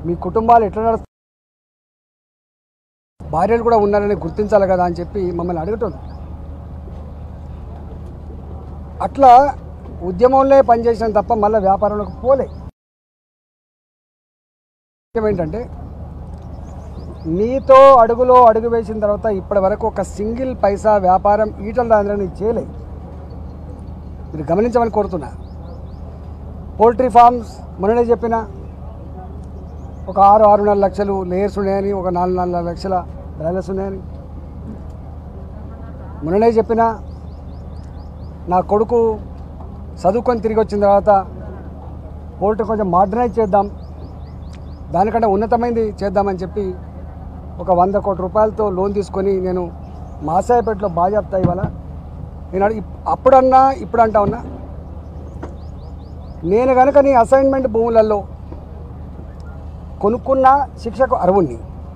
మీ కుటుంబాలు ఎట్లా నడుస్తాయి భార్యలు కూడా ఉన్నారని గుర్తించాలి కదా అని చెప్పి మమ్మల్ని అడగటం అట్లా ఉద్యమంలో పనిచేసిన తప్ప మళ్ళీ వ్యాపారంలోకి పోలే ముఖ్యం ఏంటంటే నీతో అడుగులో అడుగు వేసిన తర్వాత ఇప్పటి వరకు ఒక సింగిల్ పైసా వ్యాపారం ఈటల రాజేంద్రని చేయలే మీరు గమనించమని కోరుతున్నా పోల్ట్రీ ఫార్మ్స్ మొన్ననే చెప్పిన ఒక ఆరు ఆరున్నర లక్షలు లేయర్స్ ఉన్నాయని ఒక నాలుగు నాలుగు లక్షల బ్రాయిలర్స్ ఉన్నాయని మొన్ననే చెప్పిన నా కొడుకు చదువుకొని తిరిగి వచ్చిన తర్వాత పోల్ట్రీ కొంచెం మోడర్నైజ్ చేద్దాం దానికంటే ఉన్నతమైనది చేద్దామని చెప్పి ఒక వంద కోట్ల రూపాయలతో లోన్ తీసుకొని నేను మాసాయపేటలో బాజాప్తా ఇవాళ నేను అడిగి అప్పుడన్నా ఇప్పుడు అంటా ఉన్నా నేను కనుక నీ అసైన్మెంట్ భూములలో కొనుక్కున్న శిక్షకు అర్హుణ్ణి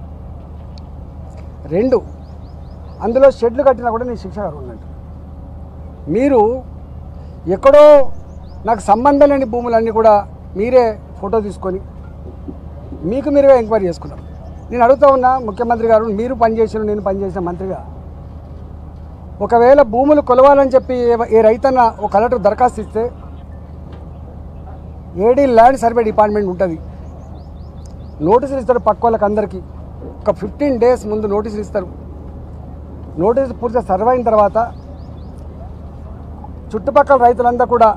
రెండు అందులో షెడ్లు కట్టినా కూడా నేను శిక్షకు అర్హున్నట్టు మీరు ఎక్కడో నాకు సంబంధం లేని భూములన్నీ కూడా మీరే ఫోటో తీసుకొని మీకు మీరుగా ఎంక్వైరీ చేసుకున్నాం నేను అడుగుతా ఉన్నా ముఖ్యమంత్రి గారు మీరు పనిచేసిన నేను పనిచేసిన మంత్రిగా ఒకవేళ భూములు కొలవాలని చెప్పి ఏ- ఏ రైతన్న ఒక కలెక్టర్ దరఖాస్తు ఇస్తే ఏడీ ల్యాండ్ సర్వే డిపార్ట్మెంట్ ఉంటుంది నోటీసులు ఇస్తారు పక్క వాళ్ళకి అందరికీ ఒక ఫిఫ్టీన్ డేస్ ముందు నోటీసులు ఇస్తారు నోటీసు పూర్తిగా సర్వే అయిన తర్వాత చుట్టుపక్కల రైతులంతా కూడా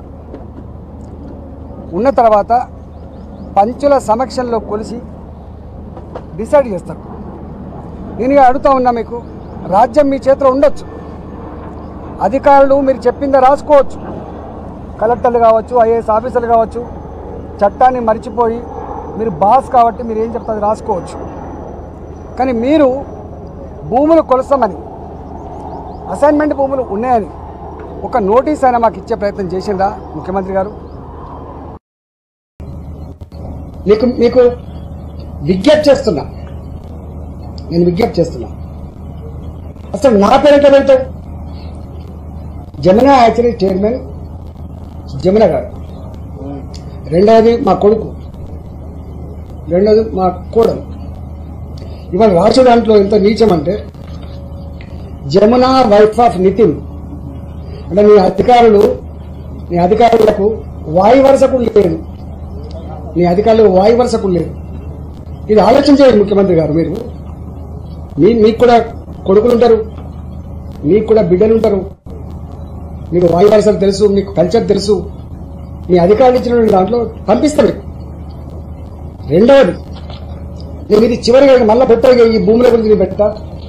ఉన్న తర్వాత పంచుల సమక్షంలో కొలిసి డిసైడ్ చేస్తారు నేను ఇక అడుగుతా ఉన్నా మీకు రాజ్యం మీ చేతిలో ఉండొచ్చు అధికారులు మీరు చెప్పిందే రాసుకోవచ్చు కలెక్టర్లు కావచ్చు ఐఏఎస్ ఆఫీసర్లు కావచ్చు చట్టాన్ని మర్చిపోయి మీరు బాస్ కాబట్టి మీరు ఏం చెప్తే అది రాసుకోవచ్చు కానీ మీరు భూములు కొలసమని అసైన్మెంట్ భూములు ఉన్నాయని ఒక నోటీస్ అయినా మాకు ఇచ్చే ప్రయత్నం చేసిందా ముఖ్యమంత్రి గారు మీకు మీకు విజ్ఞప్తి చేస్తున్నా నేను విజ్ఞప్తి చేస్తున్నా అసలు నా పేరు ఎట్లా పెడతావు జమున యాక్చువల్లీ చైర్మన్ జమున గారు రెండవది మా కొడుకు రెండవది మా కోడలు ఇవాళ రాసే దాంట్లో ఎంత నీచం అంటే జమున వైఫ్ ఆఫ్ నితిన్ అంటే నీ అధికారులు నీ అధికారులకు వాయు వరుసకు లేదు నీ అధికారులకు వాయు వరుసకు లేదు ఇది ఆలోచించేది ముఖ్యమంత్రి గారు మీరు మీ మీకు కూడా కొడుకులు ఉంటారు మీకు కూడా బిడ్డలు ఉంటారు మీకు వాయు వరుసలు తెలుసు మీకు కల్చర్ తెలుసు మీ అధికారులు ఇచ్చిన దాంట్లో పంపిస్తాం మీకు రెండవది నేను ఇది చివరిగా మళ్ళీ పెట్టగా ఈ భూముల గురించి నేను పెడతా